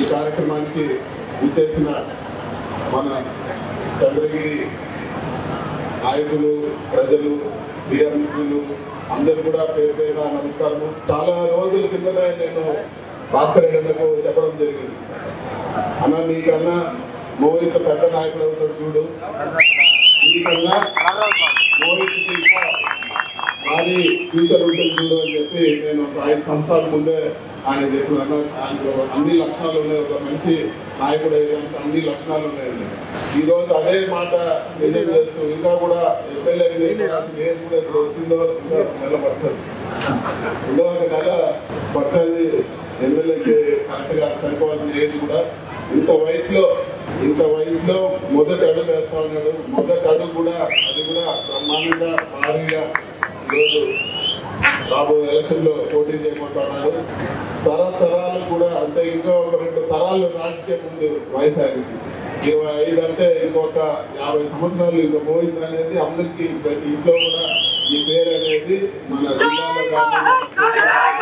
కార్యక్రమానికి ఇచ్చేసిన మన చంద్రగిరి నాయకులు ప్రజలు మీడియా మిత్రులు అందరు కూడా పేరు పేరున నమస్కారము చాలా రోజుల కిందనే నేను భాస్కర్ రెడ్డకు చెప్పడం జరిగింది అన్న నీకన్నా మోహిత్ పెద్ద నాయకుడు అవుతాడు చూడు నీకన్నా మోహిత్కి ఇంకా భారీ ఫ్యూచర్ ఉంటుంది చూడు అని చెప్పి నేను ఒక ఐదు సంవత్సరాల ముందే ఆయన చెప్పిన అన్న ఆయనలో అన్ని లక్షణాలు ఉన్నాయి ఒక మంచి నాయకుడు అయ్యేదానికి అన్ని లక్షణాలు ఉన్నాయండి ఈ రోజు అదే మాట నిజం చేస్తూ ఇంకా కూడా ఎమ్మెల్యే ఏది కూడా ఇప్పుడు వచ్చిందో ఇంకా నెల పడుతుంది ఇంకో ఒక నెల పడుతుంది ఎమ్మెల్యేకి కరెక్ట్ గా సరిపోవాల్సిన ఏజ్ కూడా ఇంత వయసులో ఇంత వయసులో మొదటి అడుగు వేస్తా ఉన్నాడు మొదటి అడుగు కూడా అది కూడా బ్రహ్మాండంగా భారీగా ఈరోజు రాబోయే ఎలక్షన్ లో పోటీ చేయబోతున్నాడు తరతరాలు కూడా అంటే ఇంకా ఒక రెండు తరాలు రాజకీయం ఉంది వయసు ఆయనకి ఇరవై ఐదు అంటే ఇంకొక యాభై సంవత్సరాలు ఇంకా పోయింది అనేది అందరికీ ప్రతి ఇంట్లో కూడా ఈ పేరు అనేది మన జిల్లాలో కానీ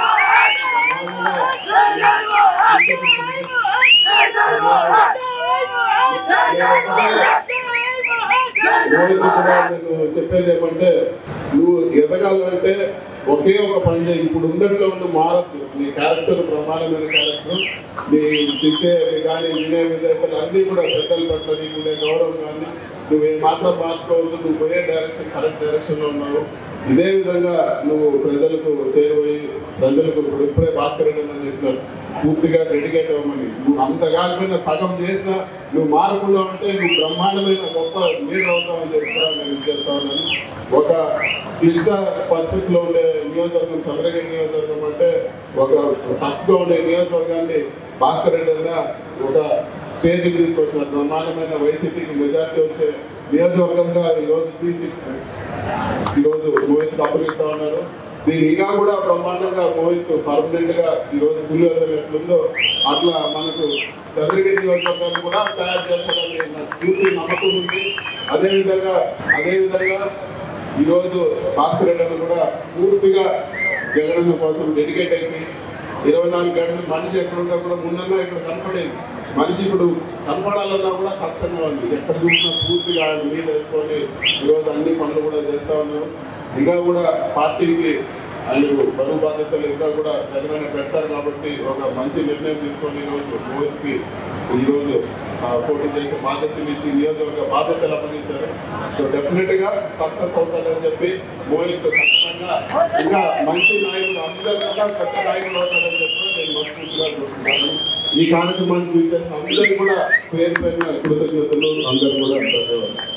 మోహిత్ కూడా నేను చెప్పేది ఏమంటే నువ్వు ఎదగాలంటే ఒకే ఒక పని చేయి ఇప్పుడు ఉన్నట్లో ఉండి మారద్దు నీ క్యారెక్టర్ బ్రహ్మాండమైన క్యారెక్టర్ నీ చిచ్చే కానీ వినే విధేతలు అన్నీ కూడా పెద్దల పట్ల నీకు ఉండే గౌరవం కానీ నువ్వు ఏ మాత్రం మార్చుకోవద్దు నువ్వు పోయే డైరెక్షన్ కరెక్ట్ డైరెక్షన్ లో ఉన్నావు ఇదే విధంగా నువ్వు ప్రజలకు చేరువయి ప్రజలకు ఇప్పుడు ఇప్పుడే భాస్కర్ రెడ్డి అని చెప్పినారు పూర్తిగా డెడికేట్ అవ్వమని నువ్వు అంత కాకపోయినా సగం చేసినా నువ్వు మార్పులో ఉంటే నువ్వు బ్రహ్మాండమైన గొప్ప లీడర్ అవుతావని చెప్పి కూడా నేను చేస్తా ఉన్నాను ఒక క్లిష్ట పరిస్థితిలో ఉండే నియోజకవర్గం చంద్రగిరి నియోజకవర్గం అంటే ఒక టఫ్ గా ఉండే నియోజకవర్గాన్ని భాస్కర్ రెడ్డి అన్న ఒక స్టేజ్కి తీసుకొచ్చిన బ్రహ్మాండమైన వైసీపీకి మెజార్టీ వచ్చే నియోజకవర్గంగా ఈరోజు తీర్చి ఈరోజు మోహిత్ అప్పగిస్తా ఉన్నారు దీని ఇంకా కూడా బ్రహ్మాండంగా మోహిత్ పర్మనెంట్ గా ఈ రోజు పులి ఎట్లుందో అట్లా మనకు చంద్రగిరి నియోజకవర్గాన్ని కూడా తయారు చేస్తారని నాకు పూర్తి నమ్మకం ఉంది అదే విధంగా అదే విధంగా ఈ రోజు భాస్కర్ రెడ్డి అన్న కూడా పూర్తిగా జగనన్న కోసం డెడికేట్ అయిపోయి ఇరవై నాలుగు గంటలు మనిషి ఎక్కడున్నా కూడా ముందన్నా ఇక్కడ కనపడేది మనిషి ఇప్పుడు కనపడాలన్నా కూడా కష్టంగా ఉంది ఎక్కడ చూసినా పూర్తిగా ఆయన మీద వేసుకొని ఈరోజు అన్ని పనులు కూడా చేస్తా ఉన్నారు ఇంకా కూడా పార్టీకి ఆయనకు బరువు బాధ్యతలు ఇంకా కూడా జగనన్న పెడతారు కాబట్టి ఒక మంచి నిర్ణయం తీసుకొని ఈరోజు మోహిత్కి ఈరోజు ఆ, పోటీ చేసే బాధ్యతలు ఇచ్చి నియోజకవర్గ బాధ్యతలు అప్పగించారు సో డెఫినెట్ గా సక్సెస్ అవుతాడని చెప్పి మోహిత్ ఖచ్చితంగా ఇంకా మంచి నాయకుడు అందరికన్నా పెద్ద నాయకుడు అవుతాడని చెప్పి నేను మనస్ఫూర్తిగా కోరుకుంటున్నాను ఈ కార్యక్రమానికి చేసిన అందరికీ కూడా పేరు పేరున కృతజ్ఞతలు అందరూ కూడా ధన్యవాదాలు